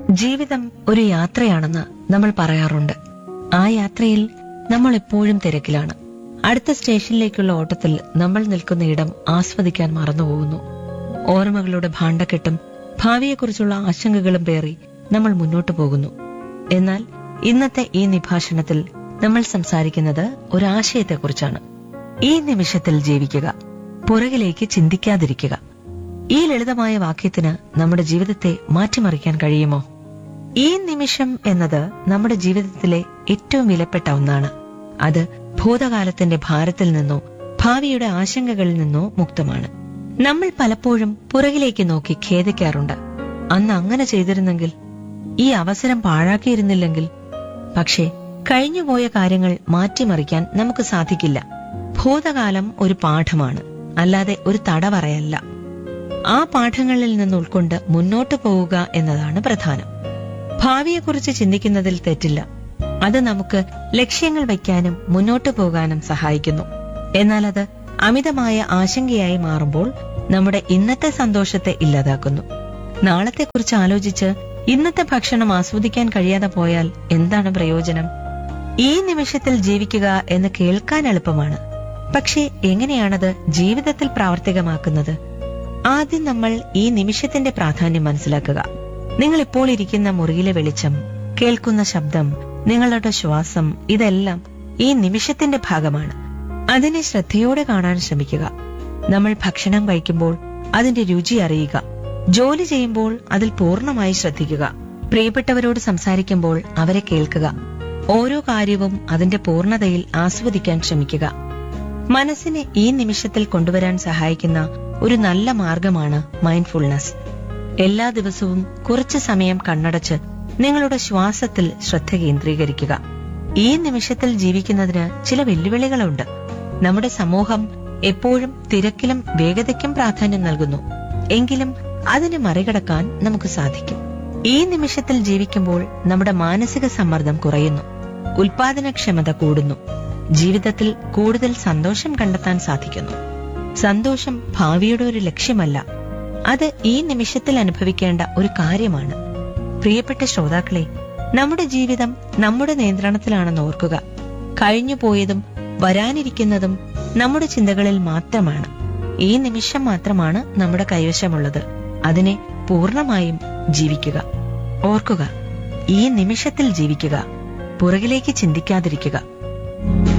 ജീവിതം ഒരു യാത്രയാണെന്ന് നമ്മൾ പറയാറുണ്ട് ആ യാത്രയിൽ നമ്മൾ എപ്പോഴും തിരക്കിലാണ് അടുത്ത സ്റ്റേഷനിലേക്കുള്ള ഓട്ടത്തിൽ നമ്മൾ നിൽക്കുന്ന ഇടം ആസ്വദിക്കാൻ മറന്നുപോകുന്നു ഓർമ്മകളുടെ ഭാണ്ഡക്കെട്ടും ഭാവിയെക്കുറിച്ചുള്ള ആശങ്കകളും പേറി നമ്മൾ മുന്നോട്ടു പോകുന്നു എന്നാൽ ഇന്നത്തെ ഈ നിഭാഷണത്തിൽ നമ്മൾ സംസാരിക്കുന്നത് ഒരാശയത്തെക്കുറിച്ചാണ് ഈ നിമിഷത്തിൽ ജീവിക്കുക പുറകിലേക്ക് ചിന്തിക്കാതിരിക്കുക ഈ ലളിതമായ വാക്യത്തിന് നമ്മുടെ ജീവിതത്തെ മാറ്റിമറിക്കാൻ കഴിയുമോ ഈ നിമിഷം എന്നത് നമ്മുടെ ജീവിതത്തിലെ ഏറ്റവും വിലപ്പെട്ട ഒന്നാണ് അത് ഭൂതകാലത്തിന്റെ ഭാരത്തിൽ നിന്നോ ഭാവിയുടെ ആശങ്കകളിൽ നിന്നോ മുക്തമാണ് നമ്മൾ പലപ്പോഴും പുറകിലേക്ക് നോക്കി ഖേദിക്കാറുണ്ട് അന്ന് അങ്ങനെ ചെയ്തിരുന്നെങ്കിൽ ഈ അവസരം പാഴാക്കിയിരുന്നില്ലെങ്കിൽ പക്ഷേ കഴിഞ്ഞുപോയ കാര്യങ്ങൾ മാറ്റിമറിക്കാൻ നമുക്ക് സാധിക്കില്ല ഭൂതകാലം ഒരു പാഠമാണ് അല്ലാതെ ഒരു തടവറയല്ല ആ പാഠങ്ങളിൽ നിന്ന് ഉൾക്കൊണ്ട് മുന്നോട്ടു പോവുക എന്നതാണ് പ്രധാനം ഭാവിയെക്കുറിച്ച് ചിന്തിക്കുന്നതിൽ തെറ്റില്ല അത് നമുക്ക് ലക്ഷ്യങ്ങൾ വയ്ക്കാനും മുന്നോട്ടു പോകാനും സഹായിക്കുന്നു എന്നാൽ അത് അമിതമായ ആശങ്കയായി മാറുമ്പോൾ നമ്മുടെ ഇന്നത്തെ സന്തോഷത്തെ ഇല്ലാതാക്കുന്നു നാളത്തെക്കുറിച്ച് ആലോചിച്ച് ഇന്നത്തെ ഭക്ഷണം ആസ്വദിക്കാൻ കഴിയാതെ പോയാൽ എന്താണ് പ്രയോജനം ഈ നിമിഷത്തിൽ ജീവിക്കുക എന്ന് കേൾക്കാൻ എളുപ്പമാണ് പക്ഷേ എങ്ങനെയാണത് ജീവിതത്തിൽ പ്രാവർത്തികമാക്കുന്നത് ആദ്യം നമ്മൾ ഈ നിമിഷത്തിന്റെ പ്രാധാന്യം മനസ്സിലാക്കുക നിങ്ങൾ ഇപ്പോൾ ഇരിക്കുന്ന മുറിയിലെ വെളിച്ചം കേൾക്കുന്ന ശബ്ദം നിങ്ങളുടെ ശ്വാസം ഇതെല്ലാം ഈ നിമിഷത്തിന്റെ ഭാഗമാണ് അതിനെ ശ്രദ്ധയോടെ കാണാൻ ശ്രമിക്കുക നമ്മൾ ഭക്ഷണം കഴിക്കുമ്പോൾ അതിന്റെ രുചി അറിയുക ജോലി ചെയ്യുമ്പോൾ അതിൽ പൂർണ്ണമായി ശ്രദ്ധിക്കുക പ്രിയപ്പെട്ടവരോട് സംസാരിക്കുമ്പോൾ അവരെ കേൾക്കുക ഓരോ കാര്യവും അതിന്റെ പൂർണ്ണതയിൽ ആസ്വദിക്കാൻ ശ്രമിക്കുക മനസ്സിനെ ഈ നിമിഷത്തിൽ കൊണ്ടുവരാൻ സഹായിക്കുന്ന ഒരു നല്ല മാർഗമാണ് മൈൻഡ്ഫുൾനെസ് എല്ലാ ദിവസവും കുറച്ചു സമയം കണ്ണടച്ച് നിങ്ങളുടെ ശ്വാസത്തിൽ ശ്രദ്ധ കേന്ദ്രീകരിക്കുക ഈ നിമിഷത്തിൽ ജീവിക്കുന്നതിന് ചില വെല്ലുവിളികളുണ്ട് നമ്മുടെ സമൂഹം എപ്പോഴും തിരക്കിലും വേഗതയ്ക്കും പ്രാധാന്യം നൽകുന്നു എങ്കിലും അതിനെ മറികടക്കാൻ നമുക്ക് സാധിക്കും ഈ നിമിഷത്തിൽ ജീവിക്കുമ്പോൾ നമ്മുടെ മാനസിക സമ്മർദ്ദം കുറയുന്നു ഉൽപാദനക്ഷമത കൂടുന്നു ജീവിതത്തിൽ കൂടുതൽ സന്തോഷം കണ്ടെത്താൻ സാധിക്കുന്നു സന്തോഷം ഭാവിയുടെ ഒരു ലക്ഷ്യമല്ല അത് ഈ നിമിഷത്തിൽ അനുഭവിക്കേണ്ട ഒരു കാര്യമാണ് പ്രിയപ്പെട്ട ശ്രോതാക്കളെ നമ്മുടെ ജീവിതം നമ്മുടെ നിയന്ത്രണത്തിലാണെന്ന് ഓർക്കുക കഴിഞ്ഞു പോയതും വരാനിരിക്കുന്നതും നമ്മുടെ ചിന്തകളിൽ മാത്രമാണ് ഈ നിമിഷം മാത്രമാണ് നമ്മുടെ കൈവശമുള്ളത് അതിനെ പൂർണ്ണമായും ജീവിക്കുക ഓർക്കുക ഈ നിമിഷത്തിൽ ജീവിക്കുക പുറകിലേക്ക് ചിന്തിക്കാതിരിക്കുക